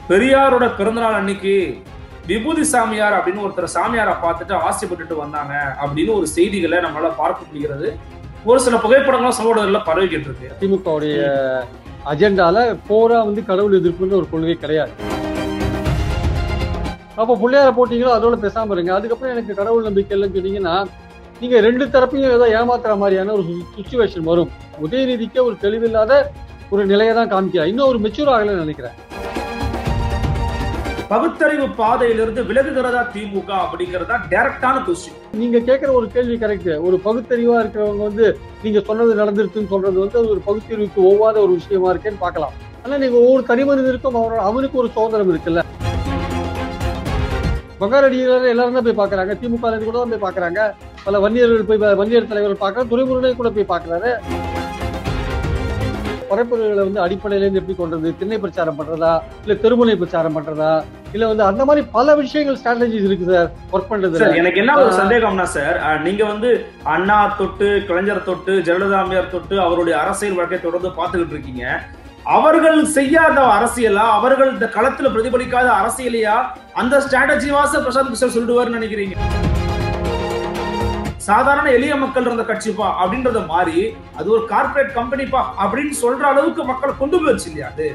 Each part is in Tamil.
பெரியாரோட பிறந்தநாள் அன்னைக்கு விபூதி சாமியார் அப்படின்னு ஒருத்தர் சாமியாரை பார்த்துட்டு ஆசைப்பட்டுட்டு வந்தாங்க அப்படின்னு ஒரு செய்திகளை நம்மளால பார்க்க முடிகிறது ஒரு சில புகைப்படங்களும் சமூகத்துல பரவிக்கிட்டு இருக்கு திமுகவுடைய அஜெண்டால போரா வந்து கடவுள் எதிர்ப்புன்ற ஒரு கொள்கை கிடையாது அப்போ பிள்ளையார போட்டீங்களோ அதோட பேசாம இருங்க அதுக்கப்புறம் எனக்கு கடவுள் நம்பிக்கை இல்லைன்னு சொன்னீங்கன்னா நீங்க ரெண்டு தரப்பையும் ஏதோ ஏமாத்துற மாதிரியான ஒரு சுச்சுவேஷன் வரும் உதயநிதிக்கே ஒரு தெளிவில்லாத ஒரு நிலையை தான் காமிக்கிறேன் இன்னும் ஒரு மெச்சூர் ஆகலன்னு நினைக்கிறேன் பகுத்தறிவு பாதையிலிருந்து விலகுகிறதா திமுக அப்படிங்கறதா டைரக்டான கொஸ்டின் நீங்க கேட்கிற ஒரு கேள்வி கரெக்ட் ஒரு பகுத்தறிவா இருக்கிறவங்க வந்து நீங்க சொன்னது நடந்துருச்சுன்னு சொல்றது வந்து அது ஒரு பகுத்தறிவுக்கு ஒவ்வாத ஒரு விஷயமா இருக்கேன்னு பார்க்கலாம் ஆனா நீங்க ஒவ்வொரு தனி மனிதனுக்கும் அவனோட அவனுக்கு ஒரு சுதந்திரம் இருக்குல்ல பகாரடிகளை எல்லாரும் தான் போய் பாக்குறாங்க திமுக இருந்து கூட தான் போய் பாக்குறாங்க பல வன்னியர்கள் போய் வன்னியர் தலைவர்கள் பார்க்கறாங்க துறைமுருகனை கூட போய் பாக்குறாரு பரப்புரைகளை வந்து அடிப்படையில இருந்து எப்படி கொண்டது திண்ணை பிரச்சாரம் பண்றதா இல்ல தெருமுனை பிரச்சாரம் பண்றதா இல்ல வந்து அந்த மாதிரி பல விஷயங்கள் ஸ்ட்ராட்டஜிஸ் இருக்கு சார் ஒர்க் பண்றது சார் எனக்கு என்ன ஒரு சந்தேகம்னா சார் அஹ், நீங்க வந்து அண்ணா தொட்டு கலைஞர் தொட்டு ஜெயலலிதா அம்மையார் தொட்டு அவருடைய அரசியல் வாழ்க்கை தொடர்ந்து பார்த்துக்கிட்டு இருக்கீங்க அவர்கள் செய்யாத அரசியலா அவர்கள் இந்த களத்துல பிரதிபலிக்காத அரசியலையா அந்த ஸ்ட்ராட்டஜி வாச பிரசாந்த் கிஷோர் சொல்லிடுவாருன்னு நினைக்கிறீங்க சாதாரண எளிய மக்கள் இருந்த கட்சிப்பா அப்படின்றத மாறி அது ஒரு கார்ப்பரேட் கம்பெனிப்பா அப்படின்னு சொல்ற அளவுக்கு மக்களை கொண்டு போயிடுச்சு இல்லையா அது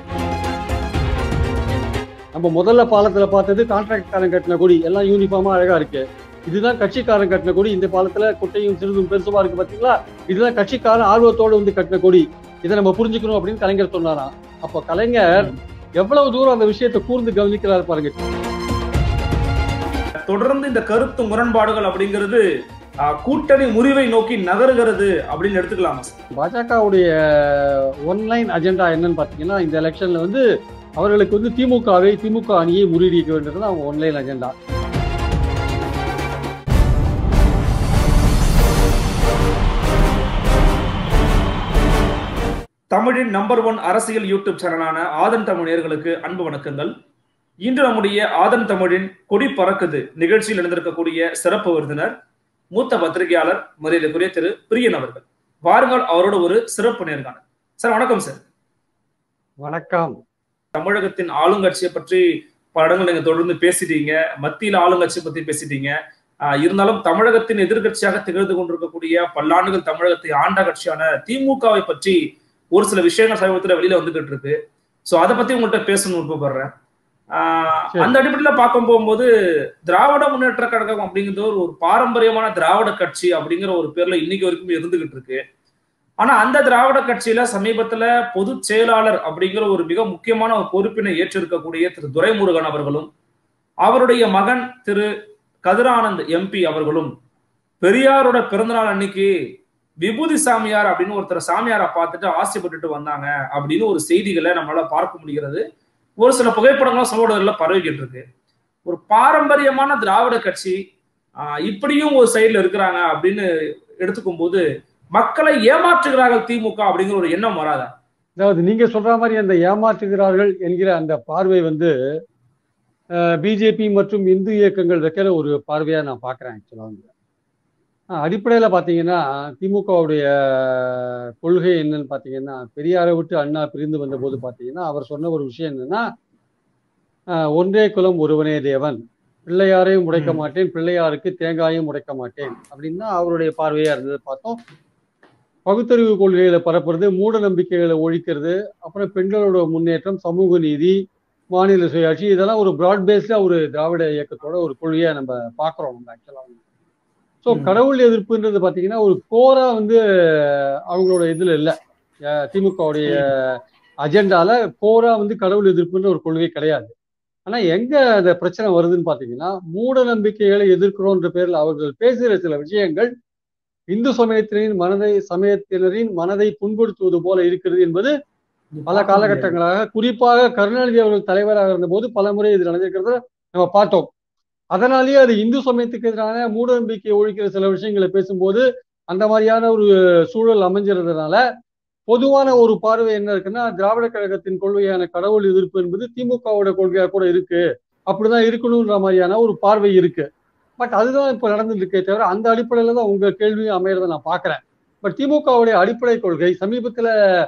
நம்ம முதல்ல பாலத்துல பார்த்தது கான்ட்ராக்ட்காரன் கட்டின கொடி எல்லாம் யூனிஃபார்மா அழகா இருக்கு இதுதான் கட்சிக்காரன் கட்டின கொடி இந்த பாலத்துல குட்டையும் சிறிதும் பெருசுமா இருக்கு பாத்தீங்களா இதுதான் கட்சிக்காரன் ஆர்வத்தோடு வந்து கட்டின கொடி இதை நம்ம புரிஞ்சுக்கணும் அப்படின்னு கலைஞர் சொன்னாராம் அப்போ கலைஞர் எவ்வளவு தூரம் அந்த விஷயத்தை கூர்ந்து கவனிக்கிறாரு பாருங்க தொடர்ந்து இந்த கருத்து முரண்பாடுகள் அப்படிங்கிறது அஹ், கூட்டணி முறிவை நோக்கி நகருகிறது அப்படின்னு எடுத்துக்கலாமா சார் பாஜகவுடைய ஒன்லைன் அஜெண்டா என்னன்னு பாத்தீங்கன்னா இந்த எலெக்ஷன்ல வந்து அவர்களுக்கு வந்து திமுகவை திமுக அணியை முறியடிக்க வேண்டியது அவங்க ஒன்லைன் அஜெண்டா தமிழின் நம்பர் ஒன் அரசியல் யூடியூப் சேனலான ஆதன் தமிழர்களுக்கு அன்பு வணக்கங்கள் இன்று நம்முடைய ஆதன் தமிழின் கொடி பறக்குது நிகழ்ச்சியில் இணைந்திருக்கக்கூடிய சிறப்பு விருந்தினர் மூத்த பத்திரிகையாளர் மரியாதைக்குரிய திரு பிரியன் அவர்கள் வாருங்கள் அவரோட ஒரு சிறப்பு நேர்காணல் சார் வணக்கம் சார் வணக்கம் தமிழகத்தின் ஆளுங்கட்சியை பற்றி பல இடங்கள் நீங்க தொடர்ந்து பேசிட்டீங்க மத்தியில் ஆளுங்கட்சியை பத்தி பேசிட்டீங்க ஆஹ் இருந்தாலும் தமிழகத்தின் எதிர்க்கட்சியாக திகழ்ந்து கொண்டிருக்கக்கூடிய பல்லாண்டுகள் தமிழகத்தை ஆண்ட கட்சியான திமுகவை பற்றி ஒரு சில விஷயங்கள் சமீபத்துல வெளியில வந்துகிட்டு இருக்கு சோ அதை பத்தி உங்கள்கிட்ட பேசணும்னு விருப்பப்படுறேன் ஆஹ் சரி. அந்த அடிப்படையில பார்க்க போகும்போது திராவிட முன்னேற்ற கழகம் அப்படிங்கிறது ஒரு ஒரு பாரம்பரியமான திராவிட கட்சி அப்படிங்கிற ஒரு பேர்ல இன்னைக்கு வரைக்கும் இருந்துகிட்டு இருக்கு ஆனா அந்த திராவிட கட்சியில சமீபத்துல பொதுச் செயலாளர் அப்படிங்கிற ஒரு மிக முக்கியமான ஒரு பொறுப்பினை ஏற்றிருக்கக்கூடிய திரு துரைமுருகன் அவர்களும் அவருடைய மகன் திரு கதிரானந்த் எம்பி அவர்களும் பெரியாரோட பிறந்தநாள் அன்னைக்கு விபூதி சாமியார் அப்படின்னு ஒருத்தர் சாமியாரை பார்த்துட்டு ஆசைப்பட்டுட்டு வந்தாங்க அப்படின்னு ஒரு செய்திகளை நம்மளால பார்க்க முடிகிறது ஒரு சில புகைப்படங்களும் சமூகத்துல பரவிக்கிட்டு இருக்கு ஒரு பாரம்பரியமான திராவிட கட்சி ஆஹ் இப்படியும் ஒரு சைடுல இருக்கிறாங்க அப்படின்னு எடுத்துக்கும் போது மக்களை ஏமாற்றுகிறார்கள் திமுக அப்படிங்கிற ஒரு எண்ணம் வராதா அதாவது நீங்க சொல்ற மாதிரி அந்த ஏமாற்றுகிறார்கள் என்கிற அந்த பார்வை வந்து பிஜேபி மற்றும் இந்து இயக்கங்கள் வைக்கிற ஒரு பார்வையா நான் பார்க்கிறேன் ஆக்சுவலா வந்து அஹ் அடிப்படையில பாத்தீங்கன்னா திமுகவுடைய கொள்கை என்னன்னு பாத்தீங்கன்னா பெரியாரை விட்டு அண்ணா பிரிந்து வந்த போது பாத்தீங்கன்னா அவர் சொன்ன ஒரு விஷயம் என்னன்னா அஹ் ஒன்றே குலம் ஒருவனே தேவன் பிள்ளையாரையும் உடைக்க ம். மாட்டேன் பிள்ளையாருக்கு தேங்காயும் உடைக்க மாட்டேன் அப்படின்னு அவருடைய பார்வையா இருந்தது பார்த்தோம் பகுத்தறிவு கொள்கைகளை பரப்புறது மூட நம்பிக்கைகளை ஒழிக்கிறது அப்புறம் பெண்களோட முன்னேற்றம் சமூக நீதி மாநில சுயாட்சி இதெல்லாம் ஒரு பிராட் பேஸ்டா ஒரு திராவிட இயக்கத்தோட ஒரு கொள்கையா நம்ம பாக்குறோம் நம்ம ஆக்சுவலா ஸோ ம். கடவுள் எதிர்ப்புன்றது பாத்தீங்கன்னா ஒரு கோரா வந்து அவங்களோட இதுல இல்ல அஹ் திமுகவுடைய அஜெண்டால கோரா வந்து கடவுள் எதிர்ப்புன்ற ஒரு கொள்கை கிடையாது ஆனா எங்க அந்த பிரச்சனை வருதுன்னு பாத்தீங்கன்னா மூட நம்பிக்கைகளை எதிர்க்கிறோன்ற பேர்ல அவர்கள் பேசுகிற சில விஷயங்கள் இந்து சமயத்தினரின் மனதை சமயத்தினரின் மனதை புண்படுத்துவது போல இருக்கிறது என்பது பல காலகட்டங்களாக குறிப்பாக கருணாநிதி அவர்கள் தலைவராக இருந்தபோது பல முறை இது நடந்திருக்கிறத நம்ம பார்த்தோம் அதனாலேயே அது இந்து சமயத்துக்கு எதிரான மூட நம்பிக்கையை ஒழிக்கிற சில விஷயங்களை பேசும்போது அந்த மாதிரியான ஒரு சூழல் அமைஞ்சிருந்ததுனால பொதுவான ஒரு பார்வை என்ன இருக்குன்னா திராவிட கழகத்தின் கொள்கையான கடவுள் எதிர்ப்பு என்பது திமுகவோட கொள்கையா கூட இருக்கு அப்படிதான் இருக்கணும்ன்ற மாதிரியான ஒரு பார்வை இருக்கு பட் அதுதான் இப்ப நடந்துட்டு இருக்கே தவிர அந்த அடிப்படையில தான் உங்க கேள்வியும் அமையறத நான் பாக்குறேன் பட் திமுகவுடைய அடிப்படை கொள்கை சமீபத்துல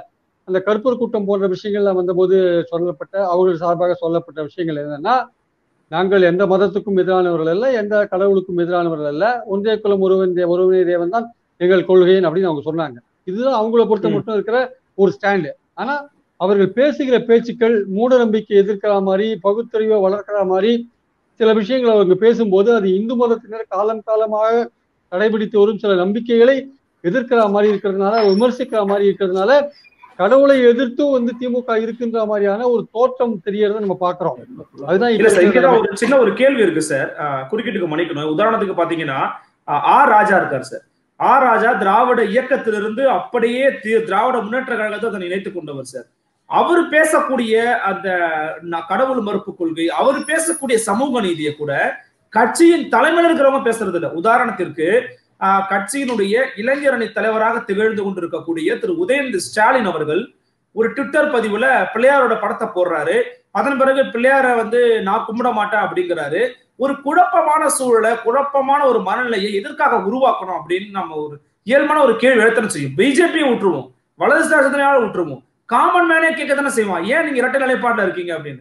அந்த கருப்பர் கூட்டம் போன்ற விஷயங்கள்லாம் வந்தபோது சொல்லப்பட்ட அவர்கள் சார்பாக சொல்லப்பட்ட விஷயங்கள் என்னன்னா நாங்கள் எந்த மதத்துக்கும் எதிரானவர்கள் அல்ல எந்த கடவுளுக்கும் எதிரானவர்கள் அல்ல ஒன்றே குலம் ஒருவன் தே- ஒருவனே தேவன் தான் எங்கள் கொள்கையின் அப்படின்னு அவங்க சொன்னாங்க இதுதான் அவங்கள பொறுத்த ம். மட்டும் இருக்கிற ஒரு ஸ்டாண்டு ஆனா அவர்கள் பேசுகிற பேச்சுக்கள் மூட நம்பிக்கை எதிர்க்கிற மாதிரி பகுத்தறிவை வளர்க்கிற மாதிரி சில விஷயங்களை அவங்க பேசும்போது அது இந்து மதத்தினர் காலம் காலமாக கடைபிடித்து வரும் சில நம்பிக்கைகளை எதிர்க்கிற மாதிரி இருக்கிறதுனால விமர்சிக்கிற மாதிரி இருக்கிறதுனால கடவுளை எதிர்த்தும் வந்து திமுக இருக்குன்ற மாதிரியான ஒரு தோற்றம் தெரியறத நம்ம பாக்குறோம் அதுதான் இல்ல சார் இப்ப இங்கதான் ஒரு சின்ன ஒரு கேள்வி இருக்கு சார் அஹ், குறுக்கீட்டுக்கு மன்னிக்கணும் உதாரணத்துக்கு பாத்தீங்கன்னா அஹ், ஆர் ராஜா இருக்கார் சார் ஆர் ராஜா திராவிட இயக்கத்திலிருந்து அப்படியே தி- திராவிட முன்னேற்ற கழகத்தை தன்னை இணைத்துக் கொண்டவர் சார் அவர் பேசக்கூடிய அந்த ந- கடவுள் மறுப்பு கொள்கை அவர் பேசக்கூடிய சமூக நீதியை கூட கட்சியின் தலைமையில் இருக்கிறவங்க பேசுறது இல்ல உதாரணத்திற்கு ஆஹ், கட்சியினுடைய இளைஞர் அணி தலைவராக திகழ்ந்து கொண்டிருக்கக்கூடிய திரு உதயநிதி ஸ்டாலின் அவர்கள் ஒரு ட்விட்டர் பதிவுல பிள்ளையாரோட படத்தை போடுறாரு அதன் பிறகு பிள்ளையார வந்து நான் கும்பிட மாட்டேன் அப்படிங்கிறாரு ஒரு குழப்பமான சூழலை குழப்பமான ஒரு மனநிலையை எதற்காக உருவாக்கணும் அப்படின்னு நம்ம ஒரு இயல்பான ஒரு கேள்வி எழுத்தனை செய்யும் பிஜேபியை விட்டுருவோம் வலதுசாரி சிந்தனையால விட்டுருவோம் காமன் மேனே கேட்க தானே செய்வான் ஏன் நீங்க இரட்டை நிலைப்பாடுல இருக்கீங்க அப்படின்னு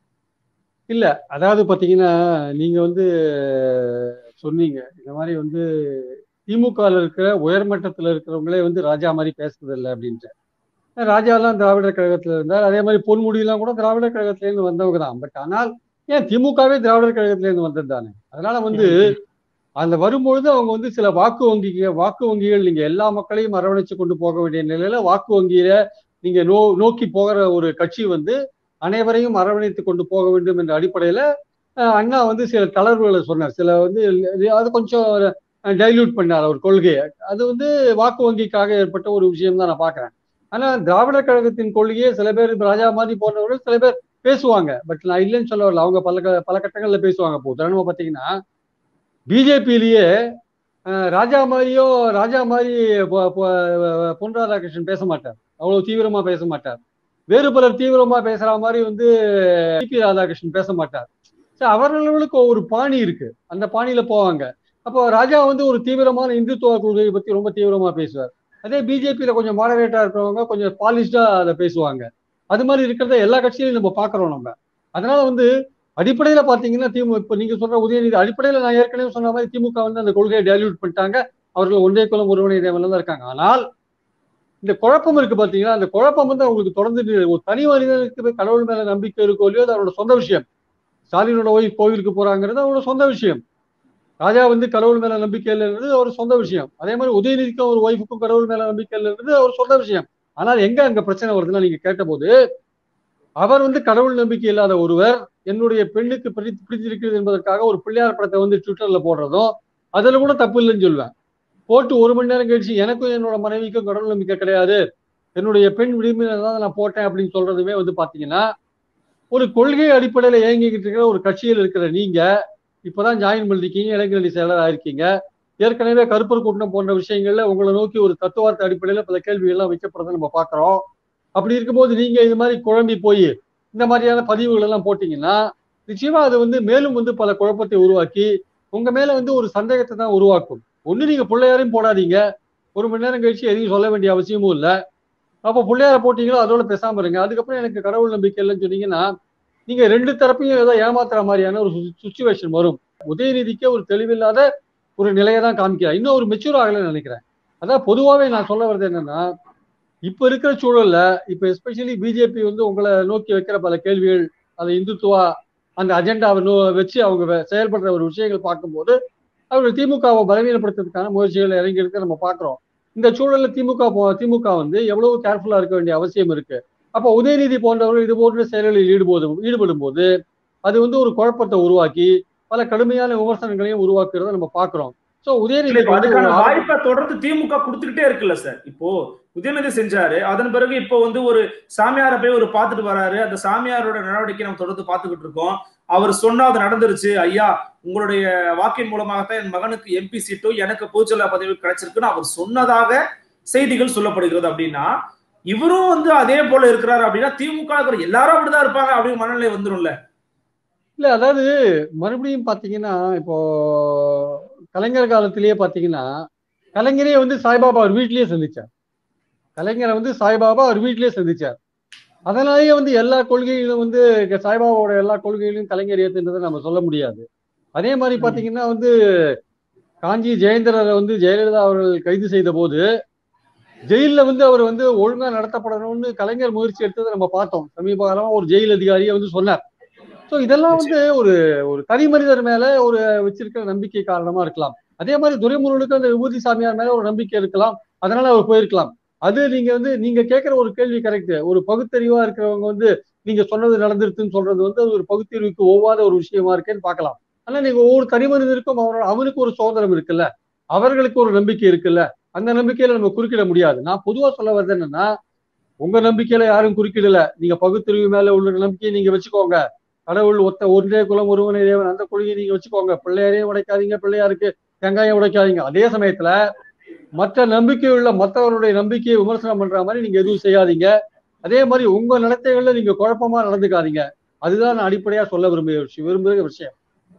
அதாவது பாத்தீங்கன்னா நீங்க வந்து சொன்னீங்க இந்த மாதிரி வந்து திமுகல இருக்கிற உயர்மட்டத்துல இருக்கிறவங்களே வந்து ராஜா மாதிரி பேசுறது இல்லை அப்படின்ட்டு ராஜாலாம் திராவிடர் கழகத்துல இருந்தார் அதே மாதிரி பொன்முடியெல்லாம் கூட திராவிடர் கழகத்துல இருந்து வந்தவங்க தான் பட் ஆனால் ஏன் திமுகவே திராவிடர் கழகத்துல இருந்து வந்தது தானே அதனால வந்து அந்த வரும்பொழுது அவங்க வந்து சில வாக்கு வங்கி வாக்கு வங்கிகள் நீங்க எல்லா மக்களையும் அரவணைச்சு கொண்டு போக வேண்டிய நிலையில வாக்கு வங்கியில நீங்க நோ நோக்கி போகிற ஒரு கட்சி வந்து அனைவரையும் அரவணைத்து கொண்டு போக வேண்டும் என்ற அடிப்படையில அஹ், அண்ணா வந்து சில தளர்வுகளை சொன்னார் சில வந்து அது கொஞ்சம் டைல்யூட் பண்ணார் அவர் கொள்கையை அது வந்து வாக்கு வங்கிக்காக ஏற்பட்ட ஒரு விஷயம் தான் நான் பாக்குறேன் ஆனா திராவிடர் கழகத்தின் கொள்கையே சில பேர் இப்ப ராஜா மாதிரி போன்றவர்கள் சில பேர் பேசுவாங்க பட் நான் இல்லைன்னு சொல்ல வரல அவங்க பல க- பல கட்டங்கள்ல பேசுவாங்க இப்போ உதாரணமா பாத்தீங்கன்னா பிஜேபியிலேயே ராஜா மாதிரியோ ராஜா மாதிரி பொ- பொ- பொன் ராதாகிருஷ்ணன் பேச மாட்டார் அவ்வளவு தீவிரமா பேச மாட்டார் வேறு பலர் தீவிரமா பேசுற மாதிரி வந்து பி ராதாகிருஷ்ணன் பேச மாட்டார் சரி, அவர்களுக்கு ஒரு பாணி இருக்கு அந்த பாணியில போவாங்க அப்போ ராஜா வந்து ஒரு தீவிரமான இந்துத்துவ கொள்கையை பத்தி ரொம்ப தீவிரமா பேசுவார் அதே பிஜேபியில கொஞ்சம் மாடரேட்டா இருக்கிறவங்க கொஞ்சம் பாலிஷ்டா அதை பேசுவாங்க அது மாதிரி இருக்கிறத எல்லா கட்சியிலையும் நம்ம பாக்குறோம் நம்ம அதனால வந்து அடிப்படையில பாத்தீங்கன்னா திமுக இப்ப நீங்க சொல்ற உதயநிதி அடிப்படையில நான் ஏற்கனவே சொன்ன மாதிரி திமுக வந்து அந்த கொள்கையை டைல்யூட் பண்ணிட்டாங்க அவர்கள் ஒன்றே குலம் ஒருவனை தேவன்ல தான் இருக்காங்க ஆனால் இந்த குழப்பம் இருக்கு பாத்தீங்கன்னா அந்த குழப்பம் வந்து அவங்களுக்கு தொடர்ந்து நிலை- ஒரு தனி மனிதனுக்கு கடவுள் மேல நம்பிக்கை இருக்கோ இல்லையோ அது அவரோட சொந்த விஷயம் ஸ்டாலினோட ஒய்ஃப் கோவிலுக்கு போறாங்கிறது அவரோட சொந்த விஷயம் ராஜா வந்து கடவுள் மேல நம்பிக்கை இல்லைன்றது அவர் சொந்த விஷயம் அதே மாதிரி உதயநிதிக்கும் ஒரு ஒய்ஃபுக்கும் கடவுள் மேல நம்பிக்கை இல்லைன்றது அவர் சொந்த விஷயம் ஆனால் எங்க அங்க பிரச்சனை வருதுன்னா நீங்க கேட்டபோது அவர் வந்து கடவுள் நம்பிக்கை இல்லாத ஒருவர் என்னுடைய பெண்ணுக்கு பிடித்து பிடித்திருக்கிறது என்பதற்காக ஒரு பிள்ளையார் படத்தை வந்து ட்விட்டர்ல போடுறதும் அதுல கூட தப்பு இல்லைன்னு சொல்லுவேன் போட்டு ஒரு மணி நேரம் கழிச்சு எனக்கும் என்னோட மனைவிக்கும் கடவுள் நம்பிக்கை கிடையாது என்னுடைய பெண் விரும்பினதை தான் நான் போட்டேன் அப்படின்னு சொல்றதுமே வந்து பாத்தீங்கன்னா ஒரு கொள்கை அடிப்படையில இயங்கிக்கிட்டு இருக்கிற ஒரு கட்சியில் இருக்கிற நீங்க இப்பதான் ஜாயின் பண்ணிருக்கீங்க இளைஞரணி செயலர் ஆயிருக்கீங்க ஏற்கனவே கருப்பர் கூட்டம் போன்ற விஷயங்கள்ல உங்களை நோக்கி ஒரு தத்துவார்த்த அடிப்படையில பல கேள்விகள் எல்லாம் வைக்கப்படுறதை நம்ம பாக்குறோம் அப்படி இருக்கும்போது நீங்க இது மாதிரி குழம்பி போய் இந்த மாதிரியான பதிவுகள் எல்லாம் போட்டீங்கன்னா நிச்சயமா அது வந்து மேலும் வந்து பல குழப்பத்தை உருவாக்கி உங்க மேல வந்து ஒரு சந்தேகத்தை தான் உருவாக்கும் ஒண்ணு நீங்க பிள்ளையாரையும் போடாதீங்க ஒரு மணி நேரம் கழிச்சு எதையும் சொல்ல வேண்டிய அவசியமும் இல்லை அப்போ பிள்ளையார போட்டீங்களோ அதோட பேசாம இருங்க அதுக்கப்புறம் எனக்கு கடவுள் நம்பிக்கை இல்லைன்னு சொன்னீங்கன்னா நீங்க ரெண்டு தரப்பையும் ஏதோ ஏமாத்துற மாதிரியான ஒரு சுச்சுவேஷன் வரும் உதயநிதிக்கே ஒரு தெளிவில்லாத ஒரு நிலையை தான் காமிக்கிறார் இன்னும் ஒரு மெச்சூர் ஆகலைன்னு நினைக்கிறேன் அதான் பொதுவாகவே நான் சொல்ல வர்றது என்னன்னா இப்ப இருக்கிற சூழல்ல இப்ப எஸ்பெஷலி பிஜேபி வந்து உங்களை நோக்கி வைக்கிற பல கேள்விகள் அந்த இந்துத்துவா அந்த அஜெண்டாவை நோ வச்சு அவங்க வே- செயல்படுற ஒரு விஷயங்கள் பார்க்கும்போது அவர்கள் திமுகவை பலவீனப்படுத்துறதுக்கான முயற்சிகளை இறங்கி இருக்க நம்ம பார்க்கிறோம் இந்த சூழல்ல திமுக போ- திமுக வந்து எவ்வளவு கேர்ஃபுல்லா இருக்க வேண்டிய அவசியம் இருக்கு அப்போ உதயநிதி போன்றவர்கள் இது போன்ற செயல்களில் ஈடுபோது ஈடுபடும் போது அது வந்து ஒரு குழப்பத்தை உருவாக்கி பல கடுமையான விமர்சனங்களையும் உருவாக்குறத நம்ம பார்க்கிறோம் சோ இல்ல, உதயநிதி இப்ப வந்து அதுக்கான ஒரு ஆரம்ப- வாய்ப்பை தொடர்ந்து திமுக கொடுத்துக்கிட்டே இருக்குல்ல சார் இப்போ உதயநிதி செஞ்சாரு அதன் பிறகு இப்போ வந்து ஒரு சாமியாரை போய் ஒரு பார்த்துட்டு வராரு அந்த சாமியாரோட நடவடிக்கை நம்ம தொடர்ந்து பார்த்துக்கிட்டு இருக்கோம் அவர் சொன்னா அது நடந்துருச்சு ஐயா உங்களுடைய வாக்கின் மூலமாகத்தான் என் மகனுக்கு எம்பி சீட்டும் எனக்கு பொதுச்செயலாளர் பதவி கிடைச்சிருக்குன்னு அவர் சொன்னதாக செய்திகள் சொல்லப்படுகிறது அப்படின்னா இவரும் வந்து அதே போல இருக்கிறாரு அப்படின்னா திமுக இருக்கிற எல்லாரும் அப்படிதான் இருப்பாங்க அப்படின்னு மனநிலை வந்துரும்ல இல்ல அதாவது மறுபடியும் பாத்தீங்கன்னா இப்போ கலைஞர் காலத்திலேயே பாத்தீங்கன்னா கலைஞரே வந்து சாய்பாபா அவர் வீட்லயே சந்திச்சார் கலைஞரை வந்து சாய்பாபா அவர் வீட்டிலேயே சந்திச்சார் அதனாலேயே வந்து எல்லா கொள்கைகளும் வந்து சாய்பாபாவோட எல்லா கொள்கைகளையும் கலைஞர் ஏத்துன்றதை நம்ம சொல்ல முடியாது அதே மாதிரி பாத்தீங்கன்னா வந்து காஞ்சி ஜெயேந்திரரை வந்து ஜெயலலிதா அவர்கள் கைது செய்த போது ஜெயில வந்து அவர் வந்து ஒழுங்கா நடத்தப்படணும்னு கலைஞர் முயற்சி எடுத்ததை நம்ம பார்த்தோம் சமீப காலமா ஒரு ஜெயில் அதிகாரியே வந்து சொன்னார் ஸோ இதெல்லாம் வந்து ஒரு ஒரு தனி மனிதர் மேல ஒரு வச்சிருக்கிற நம்பிக்கை காரணமா இருக்கலாம் அதே மாதிரி துரைமுருகனுக்கு அந்த விபூதி சாமியார் மேல ஒரு நம்பிக்கை இருக்கலாம் அதனால அவர் போயிருக்கலாம் அது நீங்க வந்து நீங்க கேட்கிற ஒரு கேள்வி கரெக்ட் ஒரு பகுத்தறிவா இருக்கிறவங்க வந்து நீங்க சொன்னது நடந்துருச்சுன்னு சொல்றது வந்து அது ஒரு பகுத்தறிவுக்கு ஒவ்வாத ஒரு விஷயமா இருக்கேன்னு பார்க்கலாம் ஆனா நீங்க ஒவ்வொரு தனி மனிதருக்கும் அவரோட அவனுக்கு ஒரு சுதந்திரம் இருக்குல்ல அவர்களுக்கு ஒரு நம்பிக்கை இருக்குல்ல அந்த நம்பிக்கையில நம்ம குறுக்கிட முடியாது நான் பொதுவா சொல்ல வர்றது என்னன்னா உங்க நம்பிக்கையில யாரும் குறுக்கிடல நீங்க பகுத்தறிவு மேல உள்ள நம்பிக்கையை நீங்க வச்சுக்கோங்க கடவுள் ஒத்த ஒன்றே குலம் ஒருவனே தேவன் அந்த கொள்கையை நீங்க வச்சுக்கோங்க பிள்ளையாரையும் உடைக்காதீங்க பிள்ளையாருக்கு வெங்காயம் உடைக்காதீங்க அதே சமயத்துல மற்ற நம்பிக்கை உள்ள மற்றவருடைய நம்பிக்கையை விமர்சனம் பண்ற மாதிரி நீங்க எதுவும் செய்யாதீங்க அதே மாதிரி உங்க நடத்தைகள்ல நீங்க குழப்பமா நடந்துக்காதீங்க அதுதான் நான் அடிப்படையா சொல்ல விரும்பிய விஷயம் விரும்புகிற விஷயம்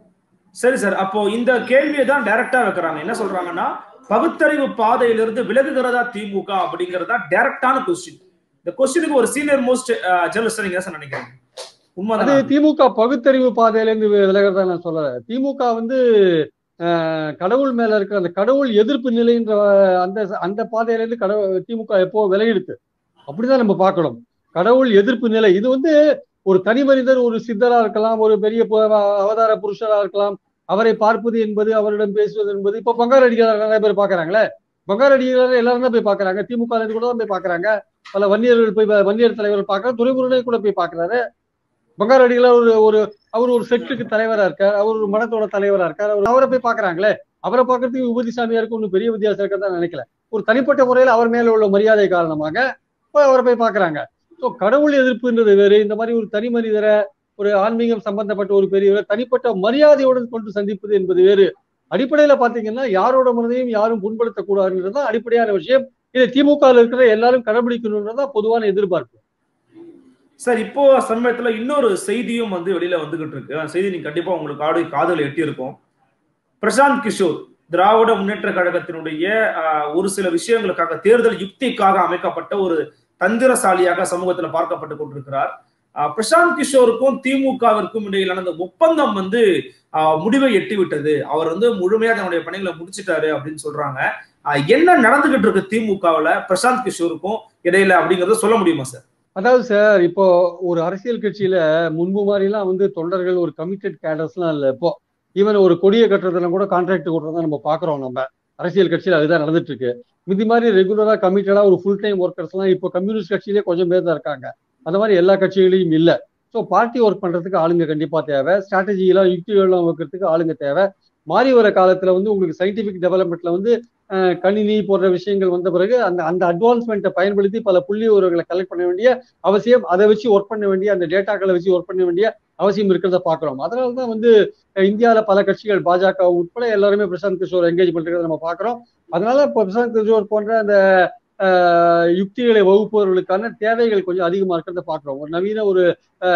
சரி சார் அப்போ இந்த கேள்வியை தான் டைரக்டா வைக்கிறாங்க என்ன சொல்றாங்கன்னா பகுத்தறிவு பாதையிலிருந்து விலகுகிறதா திமுக அப்படிங்கறதா டைரக்டான கொஸ்டின் இந்த கொஸ்டினுக்கு ஒரு சீனியர் மோஸ்ட் ஜெர்னலிஸ்ட் நீங்க என்ன நினைக்கிறீங்க அது உண்மைதான் திமுக பகுத்தறிவு பாதையில இருந்து விலகிறதா நான் சொல்லல திமுக வந்து அஹ், கடவுள் மேல இருக்கிற அந்த கடவுள் எதிர்ப்பு நிலைன்ற அந்த அந்த பாதையில இருந்து கடவுள் திமுக எப்போ விலகிடுது அப்படிதான் நம்ம பார்க்கணும் கடவுள் எதிர்ப்பு நிலை இது வந்து ஒரு தனி மனிதர் ஒரு சித்தரா இருக்கலாம் ஒரு பெரிய பு- அவதார புருஷரா இருக்கலாம் அவரை பார்ப்பது என்பது அவரிடம் பேசுவது என்பது இப்போ பங்கார் அடிக்கிறார் நிறைய பேர் பாக்குறாங்களே பங்கார் அடிக்கிறார் எல்லாரும் தான் போய் பாக்குறாங்க திமுக இருந்து கூட தான் போய் பாக்குறாங்க பல வன்னியர்கள் போய் வன்னியர் தலைவர் பார்க்கறாங்க துரைமுருகனை கூட போய் பாக்குறாரு பங்கார் அடிகளார் ஒரு ஒரு அவர் ஒரு செட்டுக்கு தலைவரா இருக்கார் அவர் ஒரு மடத்தோட தலைவரா இருக்கார் அவர் அவரை போய் பாக்குறாங்களே அவரை பார்க்கறதுக்கு விபூதி சாமியாருக்கு ஒன்றும் பெரிய வித்தியாசம் இருக்கதான் நினைக்கல ஒரு தனிப்பட்ட முறையில் அவர் மேல உள்ள மரியாதை காரணமாக போய் அவரை போய் பாக்குறாங்க ஸோ கடவுள் எதிர்ப்புன்றது வேறு இந்த மாதிரி ஒரு தனி மனிதரை ஒரு ஆன்மீகம் சம்பந்தப்பட்ட ஒரு பெரியவரை தனிப்பட்ட மரியாதையுடன் கொண்டு சந்திப்பது என்பது வேறு அடிப்படையில பாத்தீங்கன்னா யாரோட மனதையும் யாரும் புண்படுத்தக்கூடாதுன்றது தான் அடிப்படையான விஷயம் இதை திமுக ல இருக்கிற எல்லாரும் கடைபிடிக்கணுன்றதான் பொதுவான எதிர்பார்ப்பு சார் இப்போ சமயத்துல இன்னொரு செய்தியும் வந்து வெளியில வந்துகிட்டு இருக்கு அந்த செய்தி நீங்க கண்டிப்பா உங்களுக்கு ஆடி காதல எட்டி இருக்கும் பிரசாந்த் கிஷோர் திராவிட முன்னேற்ற கழகத்தினுடைய ஆஹ், ஒரு சில விஷயங்களுக்காக தேர்தல் யுக்திக்காக அமைக்கப்பட்ட ஒரு தந்திரசாலியாக சமூகத்துல பார்க்கப்பட்டு கொண்டிருக்கிறார் ஆஹ், பிரசாந்த் கிஷோருக்கும் திமுகவிற்கும் இடையிலான அந்த ஒப்பந்தம் வந்து ஆஹ், முடிவை எட்டி விட்டது அவர் வந்து முழுமையாக தன்னுடைய பணிகளை முடிச்சிட்டாரு அப்படின்னு சொல்றாங்க ஆஹ், என்ன நடந்துகிட்டு இருக்கு திமுகவுல பிரசாந்த் கிஷோருக்கும் இடையில அப்படிங்கறத சொல்ல முடியுமா சார் அதாவது சார் இப்போ ஒரு அரசியல் கட்சியில முன்பு மாதிரிலாம் வந்து தொண்டர்கள் ஒரு கமிட்டட் கேடர்ஸ்லாம் இல்லை இப்போ ஈவன் ஒரு கொடியை கட்டுறதுல கூட கான்ட்ராக்ட் கொடுறதா நம்ம பாக்குறோம் நம்ம அரசியல் கட்சியில அதுதான் நடந்துட்டு இருக்கு இது மாதிரி ரெகுலரா கமிட்டடா ஒரு ஃபுல் டைம் ஒர்க்கர்ஸ் எல்லாம் இப்போ கம்யூனிஸ்ட் கட்சியிலே கொஞ்சம் பேர் தான் இருக்காங்க அந்த மாதிரி எல்லா கட்சிகளையும் இல்லை ஸோ பார்ட்டி ஒர்க் பண்றதுக்கு ஆளுங்க கண்டிப்பா தேவை ஸ்ட்ராட்டஜிலாம் யுக்திகள்லாம் வைக்கிறதுக்கு ஆளுங்க தேவை மாறி வர காலத்துல வந்து உங்களுக்கு சயின்டிபிக் டெவலப்மெண்ட்ல வந்து அஹ், கணினி போன்ற விஷயங்கள் வந்த பிறகு அந்த அந்த அட்வான்ஸ்மெண்ட்டை பயன்படுத்தி பல புள்ளி விவரங்களை கலெக்ட் பண்ண வேண்டிய அவசியம் அதை வச்சு ஒர்க் பண்ண வேண்டிய அந்த டேட்டாக்களை வச்சு ஒர்க் பண்ண வேண்டிய அவசியம் இருக்கிறத பார்க்கிறோம் அதனால தான் வந்து அஹ், இந்தியால பல கட்சிகள் பாஜக உட்பட எல்லாருமே பிரசாந்த் கிஷோர் என்கேஜ் பண்றதை நம்ம பார்க்கிறோம் அதனால இப்போ பிரசாந்த் கிஷோர் போன்ற அந்த அஹ், யுக்திகளை வகுப்பவர்களுக்கான தேவைகள் கொஞ்சம் அதிகமா இருக்கிறத பார்க்கிறோம் ஒரு நவீன ஒரு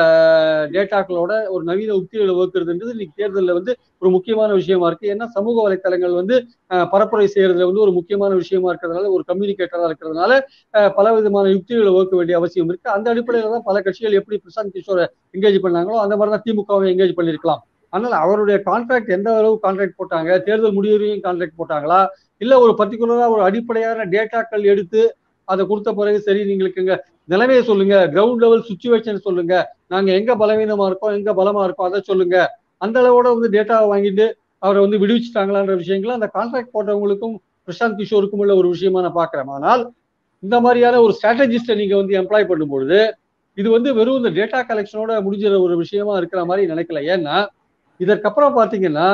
டேட்டாக்களோட ஒரு நவீன உக்திகளை வகுக்கிறதுன்றது இன்னைக்கு தேர்தலில் வந்து ஒரு முக்கியமான விஷயமா இருக்கு ஏன்னா சமூக வலைத்தளங்கள் வந்து அஹ், பரப்புரை செய்யறதுல வந்து ஒரு முக்கியமான விஷயமா இருக்கிறதுனால ஒரு கம்யூனிகேட்டரா இருக்கிறதுனால அஹ், பல விதமான யுக்திகளை வகுக்க வேண்டிய அவசியம் இருக்கு அந்த அடிப்படையில தான் பல கட்சிகள் எப்படி பிரசாந்த் கிஷோரை என்கேஜ் பண்ணாங்களோ அந்த மாதிரி தான் திமுகவை என்கேஜ் பண்ணிருக்கலாம் அதனால அவருடைய கான்ட்ராக்ட் எந்த அளவு கான்ட்ராக்ட் போட்டாங்க தேர்தல் முடிவுரையும் கான்ட்ராக்ட் போட்டாங்களா இல்ல ஒரு பர்டிகுலரா ஒரு அடிப்படையான டேட்டாக்கள் எடுத்து அதை கொடுத்த பிறகு சரி நீங்களுக்கு இங்க நிலைமையை சொல்லுங்க கிரவுண்ட் லெவல் சுச்சுவேஷன் சொல்லுங்க நாங்க எங்க பலவீனமா இருக்கோம் எங்க பலமா இருக்கோம் அதை சொல்லுங்க அந்த அளவோட வந்து டேட்டாவை வாங்கிட்டு அவரை வந்து விடுவிச்சிட்டாங்களான்ற விஷயங்களை அந்த கான்ட்ராக்ட் போட்டவங்களுக்கும் பிரசாந்த் கிஷோருக்கும் உள்ள ஒரு விஷயமா நான் பாக்குறேன் ஆனால் இந்த மாதிரியான ஒரு ஸ்ட்ராட்டஜிஸ்டை நீங்க வந்து எம்ப்ளாய் பண்ணும்பொழுது இது வந்து வெறும் இந்த டேட்டா கலெக்ஷனோட முடிஞ்சிற ஒரு விஷயமா இருக்கிற மாதிரி நினைக்கல ஏன்னா இதற்கப்புறம் பாத்தீங்கன்னா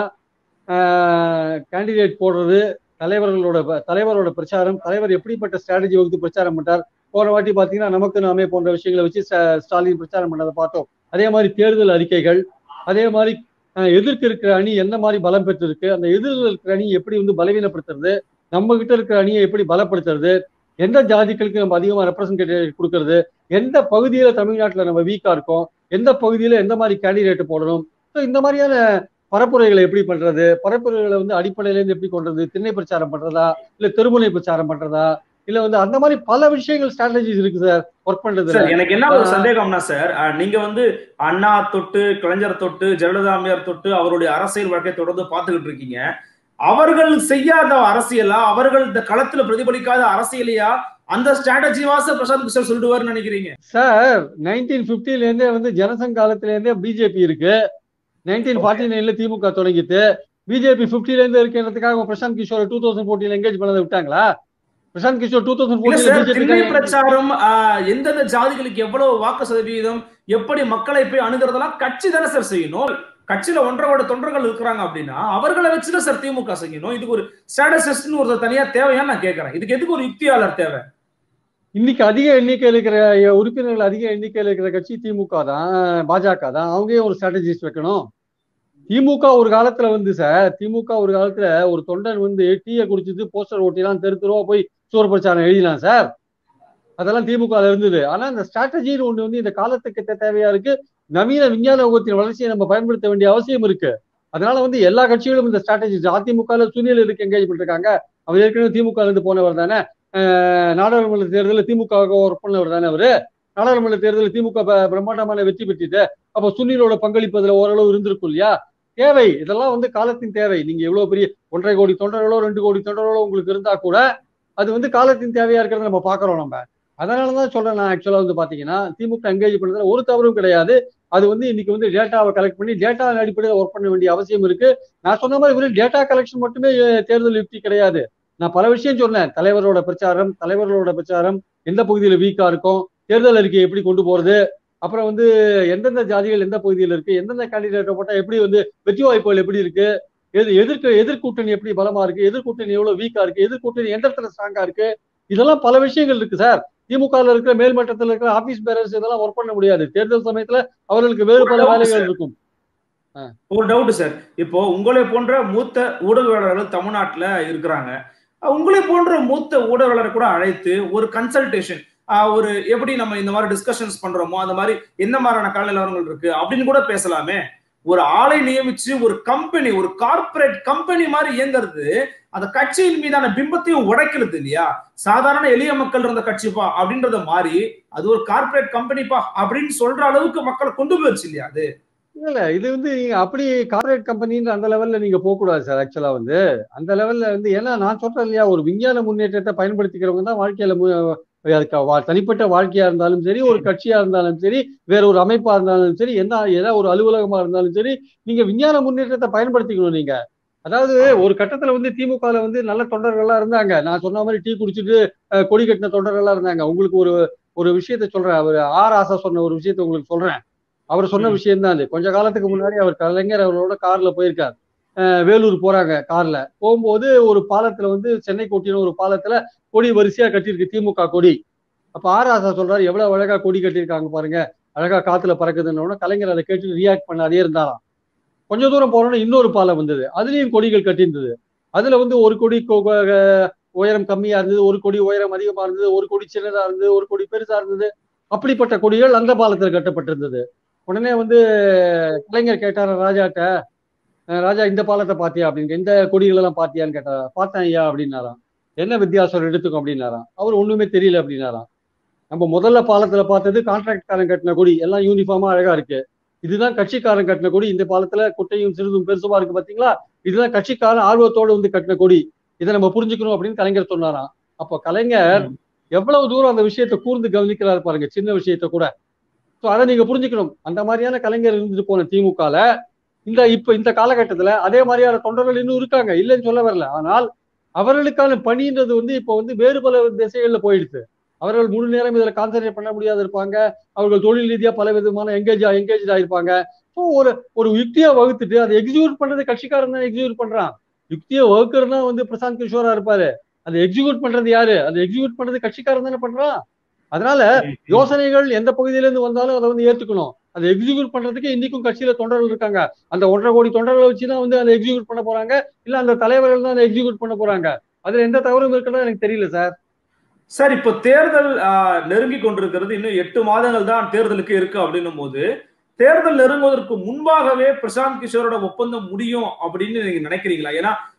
கேண்டிடேட் போடுறது தலைவர்களோட தலைவரோட பிரச்சாரம் தலைவர் எப்படிப்பட்ட ஸ்ட்ராட்டஜி வகுத்து பிரச்சாரம் பண்ணார் போன வாட்டி பாத்தீங்கன்னா நமக்கு நாமே போன்ற விஷயங்களை வச்சு ஸ்டாலின் பிரச்சாரம் பண்ணதை பார்த்தோம் அதே மாதிரி தேர்தல் அறிக்கைகள் அதே மாதிரி எதிர்க்க இருக்கிற அணி எந்த மாதிரி பலம் பெற்றிருக்கு அந்த எதிரில் இருக்கிற அணி எப்படி வந்து பலவீனப்படுத்துறது நம்ம கிட்ட இருக்கிற அணியை எப்படி பலப்படுத்துறது எந்த ஜாதிகளுக்கு நம்ம அதிகமாக ரெப்ரசன்டேட்டிவ் கொடுக்கறது எந்த பகுதியில தமிழ்நாட்டில் நம்ம வீக்கா இருக்கோம் எந்த பகுதியில எந்த மாதிரி கேண்டிடேட் போடணும் ஸோ இந்த மாதிரியான பரப்புரைகளை எப்படி பண்றது பரப்புரைகளை வந்து அடிப்படையில இருந்து எப்படி கொண்டது திண்ணை பிரச்சாரம் பண்றதா இல்ல தெருமுனை பிரச்சாரம் பண்றதா இல்ல வந்து அந்த மாதிரி பல விஷயங்கள் ஸ்ட்ராட்டஜிஸ் இருக்கு சார் ஒர்க் பண்றதுல சார் எனக்கு என்ன ஒரு ஆ. சந்தேகம்னா சார் அஹ், நீங்க வந்து அண்ணா தொட்டு கலைஞர் தொட்டு ஜெயலலிதா அம்மையார் தொட்டு அவருடைய அரசியல் வாழ்க்கையை தொடர்ந்து பார்த்துக்கிட்டு இருக்கீங்க அவர்கள் செய்யாத அரசியலா அவர்கள் இந்த களத்துல பிரதிபலிக்காத அரசியலையா அந்த ஸ்ட்ராட்டஜி வாச பிரசாந்த் கிஷோர் சொல்லிடுவாருன்னு நினைக்கிறீங்க சார் நைன்டீன் பிப்டில இருந்தே வந்து ஜனசங் காலத்துல இருந்தே பிஜேபி இருக்கு நைன்டீன் ஃபார்ட்டி நைன்ல திமுக தொடங்கிட்டு பிஜேபி பிப்டில இருந்து இருக்கிறதுக்காக Prashant Kishor two thousand fourteen engage பண்ணதை விட்டாங்களா பிரசாந்த் கிஷோர் டூ தௌசண்ட் இல்ல சார் திண்ணை ஃபோர்டீன் பிரச்சாரம் ஆஹ், எந்தெந்த ஜாதிகளுக்கு எவ்வளவு வாக்கு சதவீதம் எப்படி மக்களை போய் அணுகிறதெல்லாம் கட்சி தானே சார் செய்யணும் கட்சியில ஒன்றரை கோடி தொண்டர்கள் இருக்கிறாங்க அப்படின்னா அவர்களை வச்சுதான் சார் திமுக செய்யணும் இதுக்கு ஒரு ஸ்ட்ராட்டஜிஸ்ட்னு ஒருத்தர் தனியா தேவையான்னு நான் கேட்கறேன் இதுக்கு எதுக்கு ஒரு யுக்தியாளர் தேவை இன்னைக்கு அதிக எண்ணிக்கையில் இருக்கிற உறுப்பினர்கள் அதிக எண்ணிக்கையில் இருக்கிற கட்சி திமுக தான் பாஜக தான் அவங்க ஒரு ஸ்ட்ராட்டஜிஸ்ட் வைக்கணும் திமுக ஒரு காலத்துல வந்து சார் திமுக ஒரு காலத்துல ஒரு தொண்டன் வந்து டீயை குடிச்சிட்டு போஸ்டர் ஓட்டிலாம் தெரு தெருவா போய் சோறு பிரச்சாரம் எழுதினான் சார் அதெல்லாம் திமுக ல இருந்தது ஆனா இந்த ஸ்ட்ராட்டஜின்னு ஒண்ணு வந்து இந்த காலத்துக்கு தே- தேவையா இருக்கு நவீன விஞ்ஞான யுகத்தின் வளர்ச்சியை நம்ம பயன்படுத்த வேண்டிய அவசியம் இருக்கு அதனால வந்து எல்லா கட்சிகளும் இந்த ஸ்ட்ராட்டஜி அதிமுக சுனில் இருக்கு எங்கேஜ் பண்ணிருக்காங்க அவர் ஏற்கனவே திமுக ல இருந்து போனவர் தானே அஹ் நாடாளுமன்ற தேர்தலில் திமுக ஒர்க் பண்ணவர் தானே அவரு நாடாளுமன்ற தேர்தலில் திமுக ப- பிரம்மாண்டமான வெற்றி பெற்றுட்டு அப்ப சுனிலோட பங்களிப்பு அதுல ஓரளவு இருந்திருக்கும் இல்லையா தேவை இதெல்லாம் வந்து காலத்தின் தேவை நீங்க எவ்வளவு பெரிய ஒன்றரை கோடி தொண்டர்களோ ரெண்டு கோடி தொண்டர்களோ உங்களுக்கு இருந்தா கூட அது வந்து காலத்தின் தேவையா இருக்கிறத நம்ம பாக்குறோம் நம்ம அதனாலதான் சொல்றேன் நான் ஆக்சுவலா வந்து பாத்தீங்கன்னா திமுக என்கேஜ் பண்றதுல ஒரு தவறும் கிடையாது அது வந்து இன்னைக்கு வந்து டேட்டாவை கலெக்ட் பண்ணி டேட்டா அடிப்படையில் ஒர்க் பண்ண வேண்டிய அவசியம் இருக்கு நான் சொன்ன மாதிரி வெறும் டேட்டா கலெக்ஷன் மட்டுமே அஹ், தேர்தல் யுக்தி கிடையாது நான் பல விஷயம் சொன்னேன் தலைவரோட பிரச்சாரம் தலைவர்களோட பிரச்சாரம் எந்த பகுதியில வீக்கா இருக்கும் தேர்தல் அறிக்கையை எப்படி கொண்டு போறது அப்புறம் வந்து எந்தெந்த ஜாதிகள் எந்த பகுதியில் இருக்கு எந்தெந்த கேண்டிடேட்டை போட்டா எப்படி வந்து வெற்றி வாய்ப்புகள் எப்படி இருக்கு எது எதிர்க்க எதிர்கூட்டணி எப்படி பலமா இருக்கு எதிர்கூட்டணி எவ்வளவு வீக்கா இருக்கு எதிர்கூட்டணி எந்த இடத்துல ஸ்ட்ராங்கா இருக்கு இதெல்லாம் பல விஷயங்கள் இருக்கு சார் திமுக ல இருக்கிற மேல்மட்டத்தில் இருக்கிற ஆபீஸ் பேரர்ஸ் இதெல்லாம் ஒர்க் பண்ண முடியாது தேர்தல் சமயத்துல அவர்களுக்கு வேறு பல ஒரு doubt வேலைகள் sir. இருக்கும் ஒரு டவுட் சார் இப்போ உங்களை போன்ற மூத்த ஊடகவியலாளர்கள் தமிழ்நாட்டுல இருக்கிறாங்க அஹ் உங்களை போன்ற மூத்த ஊடகவியலாளரை கூட அழைத்து ஒரு கன்சல்டேஷன் ஒரு எப்படி நம்ம இந்த மாதிரி டிஸ்கஷன்ஸ் பண்றோமோ அந்த மாதிரி என்ன மாதிரியான கால நிலவரங்கள் இருக்கு அப்படின்னு கூட பேசலாமே ஒரு ஆளை நியமிச்சு ஒரு கம்பெனி ஒரு கார்ப்பரேட் கம்பெனி மாதிரி இயங்குறது அந்த கட்சியின் மீதான பிம்பத்தையும் உடைக்கிறது இல்லையா சாதாரண எளிய மக்கள் இருந்த கட்சிப்பா அப்படின்றத மாறி அது ஒரு கார்ப்பரேட் கம்பெனிப்பா அப்படின்னு சொல்ற அளவுக்கு மக்களை கொண்டு போயிடுச்சு இல்லையா அது இல்ல இது வந்து நீங்க அப்படி கார்பரேட் கம்பெனின்ற அந்த லெவல்ல நீங்க போக கூடாது சார் ஆக்சுவலா வந்து அந்த லெவல்ல வந்து ஏன்னா நான் சொல்றேன் இல்லையா ஒரு விஞ்ஞான முன்னேற்றத்தை பயன்படுத்திக்கிறவங்க தான் வாழ்க்கையில மு- அதுக்கு வா- தனிப்பட்ட வாழ்க்கையா இருந்தாலும் சரி ஒரு கட்சியா இருந்தாலும் சரி வேற ஒரு அமைப்பா இருந்தாலும் சரி என்ன ஏதாவது ஒரு அலுவலகமா இருந்தாலும் சரி நீங்க விஞ்ஞான முன்னேற்றத்தை பயன்படுத்திக்கணும் நீங்க அதாவது ஒரு கட்டத்துல வந்து திமுகல வந்து நல்ல தொண்டர்கள்லாம் இருந்தாங்க நான் சொன்ன மாதிரி டீ குடிச்சிட்டு அஹ், கொடி கட்டின தொண்டர்கள்லாம் இருந்தாங்க உங்களுக்கு ஒரு ஒரு விஷயத்த சொல்றேன் அவர் ஆர் ஆசா சொன்ன ஒரு விஷயத்த உங்களுக்கு சொல்றேன் அவர் சொன்ன ம். விஷயம் தான் அது கொஞ்ச காலத்துக்கு முன்னாடி அவர் கலைஞர் அவரோட கார்ல போயிருக்கார் அஹ், வேலூர் போறாங்க கார்ல போகும்போது ஒரு பாலத்துல வந்து சென்னை கொட்டின ஒரு பாலத்துல கொடி வரிசையா கட்டியிருக்கு திமுக கொடி அப்ப ஆர் ஆசா சொல்றாரு எவ்வளவு அழகா கொடி கட்டியிருக்காங்க பாருங்க அழகா காத்துல பறக்குதுன்னு கலைஞர் அதை கேட்டு ரியாக்ட் பண்ணாதே இருந்தாராம் கொஞ்ச தூரம் போனோம்னா இன்னொரு பாலம் வந்தது அதுலயும் கொடிகள் கட்டியிருந்தது அதுல வந்து ஒரு கொடி கொ- கொ- உயரம் கம்மியா இருந்தது ஒரு கொடி உயரம் அதிகமா இருந்தது ஒரு கொடி சின்னதா இருந்தது ஒரு கொடி பெருசா இருந்தது அப்படிப்பட்ட கொடிகள் அந்த பாலத்துல கட்டப்பட்டிருந்தது உடனே வந்து கலைஞர் கேட்டாரு ராஜாட்ட "அஹ் ராஜா இந்த பாலத்தை பாத்தியா அப்படின்னு இந்த கொடிகள் எல்லாம் பாத்தியான்னு கேட்டாரா பார்த்தேன் ஐயா அப்படின்னாராம் என்ன வித்தியாசம் எடுத்துக்கும் அப்படின்னாராம் அவர் ஒண்ணுமே தெரியல அப்படின்னாராம் நம்ம முதல்ல பாலத்துல பார்த்தது கான்ட்ராக்ட்காரன் கட்டின கொடி எல்லாம் யூனிஃபார்மா அழகா இருக்கு இதுதான் கட்சிக்காரன் கட்டின கொடி இந்த பாலத்துல குட்டையும் சிறிதும் பெருசுமா இருக்கு பாத்தீங்களா இதுதான் கட்சிக்காரன் ஆர்வத்தோட வந்து கட்டின கொடி இதை நம்ம புரிஞ்சுக்கணும் அப்படின்னு கலைஞர் சொன்னாராம் அப்போ கலைஞர் எவ்வளவு தூரம் அந்த விஷயத்தை கூர்ந்து கவனிக்கிறாரு பாருங்க சின்ன விஷயத்த கூட ஸோ அதை நீங்க புரிஞ்சுக்கணும் அந்த மாதிரியான கலைஞர் இருந்துட்டு போன திமுகல இந்த இப்ப இந்த காலகட்டத்துல அதே மாதிரியான தொண்டர்கள் இன்னும் இருக்காங்க இல்லைன்னு சொல்ல வரல ஆனால் அவர்களுக்கான பணின்றது வந்து இப்போ வந்து வேறு பல திசைகள்ல போயிடுது அவர்கள் முழு நேரம் இதுல கான்சென்ட்ரேட் பண்ண முடியாது இருப்பாங்க அவர்கள் தொழில் ரீதியா பல விதமான எங்கேஜ் எங்கேஜ் ஆயிருப்பாங்க ஸோ ஒரு ஒரு யுக்தியா வகுத்துட்டு அதை எக்ஸிக்யூட் பண்றது கட்சிக்காரன் தான் எக்ஸிக்யூட் பண்றான் யுக்தியை வகுக்கிறதுனா வந்து பிரசாந்த் கிஷோரா இருப்பாரு அதை எக்ஸிக்யூட் பண்றது யாரு அதை எக்ஸிக்யூட் பண்றது கட்சிக்காரன் தானே பண்றான் அதனால யோசனைகள் எந்த பகுதியில இருந்து வந்தாலும் அதை வந்து ஏத்துக்கணும் அதை எக்ஸிக்யூட் பண்றதுக்கு இன்னைக்கும் கட்சியில தொண்டர்கள் இருக்காங்க அந்த ஒன்றரை கோடி தொண்டர்களை வச்சுதான் வந்து அதை எக்ஸிக்யூட் பண்ண போறாங்க இல்ல அந்த தலைவர்கள் தான் அதை எக்ஸிக்யூட் பண்ண போறாங்க அதுல எந்த தவறும் இருக்குன்னு எனக்கு தெரியல சார் சார் இப்போ தேர்தல் ஆஹ், நெருங்கி கொண்டிருக்கிறது இன்னும் எட்டு மாதங்கள் தான் தேர்தலுக்கு இருக்கு அப்படின்னும் போது தேர்தல் நெருங்குவதற்கு முன்பாகவே பிரசாந்த் கிஷோரோட ஒப்பந்தம் முடியும் அப்படின்னு நீங்க நினைக்கிறீங்களா ஏன்னா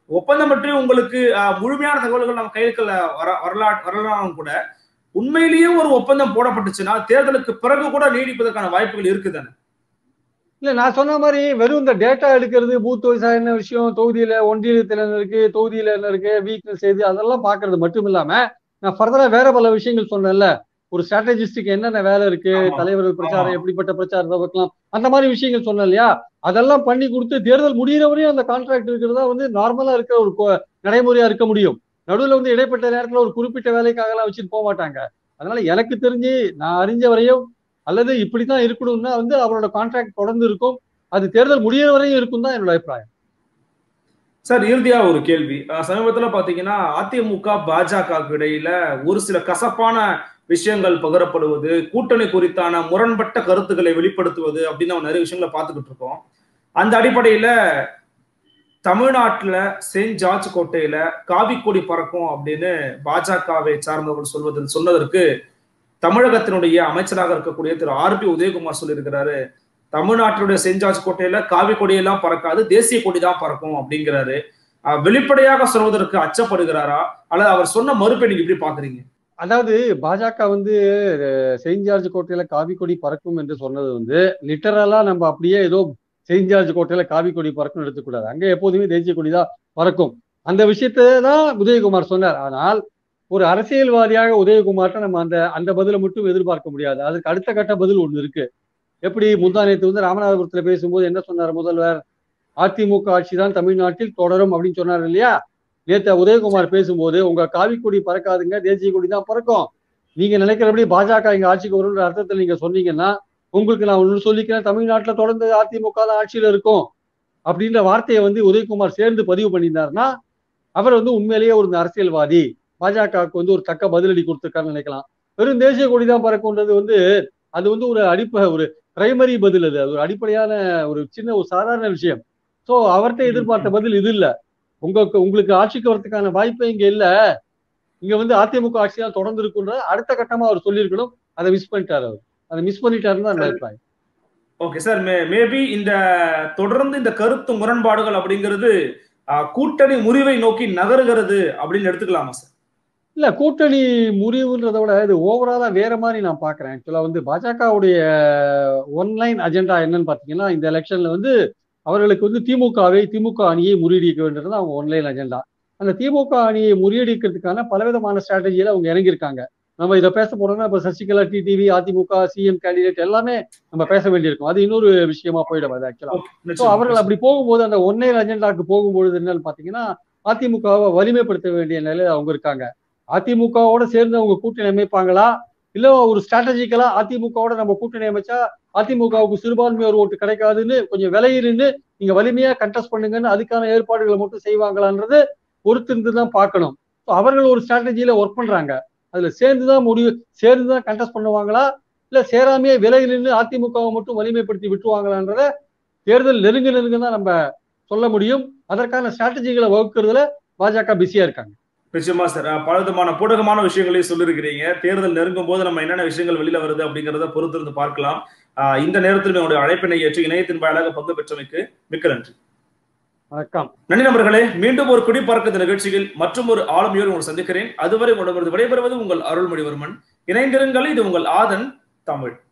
ஒப்பந்தம் பற்றி உங்களுக்கு ஆஹ், முழுமையான தகவல்கள் நம்ம கையில் வர வரலாற்று வரலாம் கூட உண்மையிலேயே ஒரு ஒப்பந்தம் போடப்பட்டுச்சுன்னா தேர்தலுக்கு பிறகு கூட நீடிப்பதற்கான வாய்ப்புகள் இருக்குதானே இல்ல நான் சொன்ன மாதிரி வெறும் இந்த டேட்டா எடுக்கிறது பூத் வைஸா என்ன விஷயம் தொகுதியில ஒன்றியத்தில் என்ன இருக்கு தொகுதியில என்ன இருக்கு வீக்னஸ் எது அதெல்லாம் பாக்குறது மட்டும் இல்லாம நான் ஃபர்தரா வேற பல விஷயங்கள் சொன்னேன்ல ஒரு ஸ்ட்ராட்டஜிஸ்டுக்கு என்னென்ன வேலை இருக்கு ஆமா. தலைவர்கள் பிரச்சாரம் ஆமா. எப்படிப்பட்ட பிரச்சாரத்தை வைக்கலாம் அந்த மாதிரி விஷயங்கள் சொன்னேன் இல்லையா அதெல்லாம் பண்ணி கொடுத்து தேர்தல் முடியிற வரையும் அந்த கான்ட்ராக்ட் இருக்கிறதா வந்து நார்மலா இருக்கிற ஒரு கொ- நடைமுறையா இருக்க முடியும் நடுவுல வந்து இடைப்பட்ட நேரத்துல ஒரு குறிப்பிட்ட வேலைக்காக எல்லாம் வச்சுட்டு போக மாட்டாங்க அதனால எனக்கு தெரிஞ்சு நான் அறிஞ்ச வரையும் அல்லது இப்படித்தான் இருக்கணும்னா வந்து அவரோட கான்ட்ராக்ட் தொடர்ந்து இருக்கும் அது தேர்தல் முடியிற வரையும் இருக்கும் தான் என்னோட அபிப்பிராயம் சார் இறுதியா ஒரு கேள்வி அஹ் சமீபத்துல பாத்தீங்கன்னா அதிமுக பாஜகவுக்கு இடையில ஒரு சில கசப்பான விஷயங்கள் பகிரப்படுவது கூட்டணி குறித்தான முரண்பட்ட கருத்துக்களை வெளிப்படுத்துவது அப்படின்னு நம்ம நிறைய விஷயங்களை பார்த்துக்கிட்டு இருக்கோம் அந்த அடிப்படையில தமிழ்நாட்டுல செயின்ட் ஜார்ஜ் கோட்டையில காவி கொடி பறக்கும் அப்படின்னு பாஜகவை சார்ந்தவர்கள் சொல்வது சொன்னதற்கு தமிழகத்தினுடைய அமைச்சராக இருக்கக்கூடிய திரு ஆர் பி உதயகுமார் சொல்லியிருக்கிறாரு தமிழ்நாட்டினுடைய செயின்ட் ஜார்ஜ் கோட்டையில காவி கொடியெல்லாம் பறக்காது தேசிய கொடி தான் பறக்கும் அப்படிங்கிறாரு அஹ் வெளிப்படையாக சொல்வதற்கு அச்சப்படுகிறாரா அல்லது அவர் சொன்ன மறுப்பை நீங்க எப்படி பாக்குறீங்க அதாவது பாஜக வந்து அஹ், செயின்ட் ஜார்ஜ் கோட்டையில காவி கொடி பறக்கும் என்று சொன்னது வந்து லிட்டரலா நம்ம அப்படியே ஏதோ செயின்ட் ஜார்ஜ் கோட்டையில காவி கொடி பறக்கும் எடுத்துக்கூடாது அங்க எப்போதுமே தேசிய கொடி தான் பறக்கும் அந்த விஷயத்தை தான் உதயகுமார் சொன்னார் ஆனால் ஒரு அரசியல்வாதியாக உதயகுமார்ட்ட நம்ம அந்த அந்த பதிலை மட்டும் எதிர்பார்க்க முடியாது அதுக்கு அடுத்த கட்ட பதில் ஒண்ணு இருக்கு எப்படி முந்தானத்து வந்து ராமநாதபுரத்துல பேசும்போது என்ன சொன்னார் முதல்வர் அதிமுக ஆட்சி தான் தமிழ்நாட்டில் தொடரும் அப்படின்னு சொன்னார் இல்லையா நேத்த உதயகுமார் பேசும்போது உங்க காவி கொடி பறக்காதுங்க தேசிய கொடி தான் பறக்கும் நீங்க நினைக்கிறபடி பாஜக இங்க ஆட்சிக்கு வரும்ன்ற அர்த்தத்தில் நீங்க சொன்னீங்கன்னா உங்களுக்கு நான் ஒன்று சொல்லிக்கிறேன் தமிழ்நாட்டுல தொடர்ந்து அதிமுக தான் ஆட்சியில இருக்கும் அப்படின்ற வார்த்தையை வந்து உதயகுமார் சேர்ந்து பதிவு பண்ணியிருந்தாருன்னா அவர் வந்து உண்மையிலேயே ஒரு அரசியல்வாதி பாஜகவுக்கு வந்து ஒரு தக்க பதிலடி கொடுத்துருக்காருன்னு நினைக்கலாம் வெறும் தேசிய கொடி தான் பறக்கும்ன்றது வந்து அது வந்து ஒரு அடிப்ப ஒரு பிரைமரி பதில் அது அது ஒரு அடிப்படையான ஒரு சின்ன ஒரு சாதாரண விஷயம் சோ அவர்கிட்ட எதிர்பார்த்த பதில் இது இல்ல உங்களுக்கு உங்களுக்கு ஆட்சிக்கு வரதுக்கான வாய்ப்பே இங்க இல்ல இங்க வந்து அதிமுக ஆட்சி தான் தொடர்ந்து இருக்குன்ற அடுத்த கட்டமா அவர் சொல்லியிருக்கணும் அதை மிஸ் பண்ணிட்டாரு அவர் அதை மிஸ் பண்ணிட்டாருன்னு தான் அபிப்பிராயம் ஓகே சார் மேபி இந்த தொடர்ந்து இந்த கருத்து முரண்பாடுகள் அப்படிங்கிறது அஹ், கூட்டணி முறிவை நோக்கி நகருகிறது அப்படின்னு எடுத்துக்கலாமா சார் இல்ல கூட்டணி முறிவுன்றதை விட இது ஓவராலா வேற மாதிரி நான் பாக்குறேன் ஆக்சுவலா வந்து பாஜகவுடைய ஒன்லைன் அஜெண்டா என்னன்னு பாத்தீங்கன்னா இந்த எலெக்ஷன்ல வந்து அவர்களுக்கு வந்து திமுகவை திமுக அணியை முறியடிக்க வேண்டியது அவங்க ஒன்லைன் அஜெண்டா அந்த திமுக அணியை முறியடிக்கிறதுக்கான பலவிதமான ஸ்ட்ராட்டஜியில அவங்க இறங்கியிருக்காங்க நம்ம இதை பேச போறோம்னா இப்ப சசிகலா டிடிவி அதிமுக சிஎம் கேண்டிடேட் எல்லாமே நம்ம பேச வேண்டியிருக்கும் அது இன்னொரு விஷயமா போயிடும் அது ஆக்சுவலா ஸோ அவர்கள் அப்படி போகும்போது அந்த ஒன்னைல் அஜெண்டாக்கு போகும்பொழுது என்னன்னு பாத்தீங்கன்னா அதிமுகவை வலிமைப்படுத்த வேண்டிய நிலையில அவங்க இருக்காங்க அதிமுகவோட சேர்ந்து அவங்க கூட்டணி அமைப்பாங்களா இல்ல ஒரு ஸ்ட்ராட்டஜிக்கலா அதிமுகவோட நம்ம கூட்டணி அமைச்சா அதிமுகவுக்கு சிறுபான்மை ஒரு ஓட்டு கிடைக்காதுன்னு கொஞ்சம் விலையிருந்து நீங்க வலிமையா கண்டெஸ்ட் பண்ணுங்கன்னு அதுக்கான ஏற்பாடுகளை மட்டும் செய்வாங்களான்றது பொறுத்திருந்து தான் பார்க்கணும் ஸோ அவர்கள் ஒரு ஸ்ட்ராட்டஜியில ஒர்க் பண்றாங்க அதுல சேர்ந்துதான் முடிவு சேர்ந்துதான் கண்டெஸ்ட் பண்ணுவாங்களா இல்ல சேராமையே விலையில் நின்று அதிமுகவை மட்டும் வலிமைப்படுத்தி விட்டுருவாங்களான்றத தேர்தல் நெருங்க நெருங்க தான் நம்ம சொல்ல முடியும் அதற்கான ஸ்ட்ராட்டஜிகளை வகுக்கிறதுல பாஜக பிஸியா இருக்காங்க நிச்சயமா சார் அஹ், பல விதமான பூடகமான விஷயங்களையும் சொல்லியிருக்கிறீங்க தேர்தல் நெருங்கும் போது நம்ம என்னென்ன விஷயங்கள் வெளியில வருது அப்படிங்கிறத பொறுத்திருந்து பார்க்கலாம் அஹ், இந்த நேரத்தில் என்னுடைய அழைப்பினை ஏற்று இணையத்தின் வாயிலாக பங்கு பெற்றமைக்கு மிக்க நன்றி வணக்கம் நன்றி நண்பர்களே மீண்டும் ஒரு குடி பறக்குது நிகழ்ச்சியில் மற்றும் ஒரு ஆளுமையோடு உங்களை சந்திக்கிறேன் அதுவரை உங்களிடமிருந்து விடைபெறுவது உங்கள் அருள்மொழிவர்மன் இணைந்திருங்கள் இது உங்கள் ஆதன் தமிழ்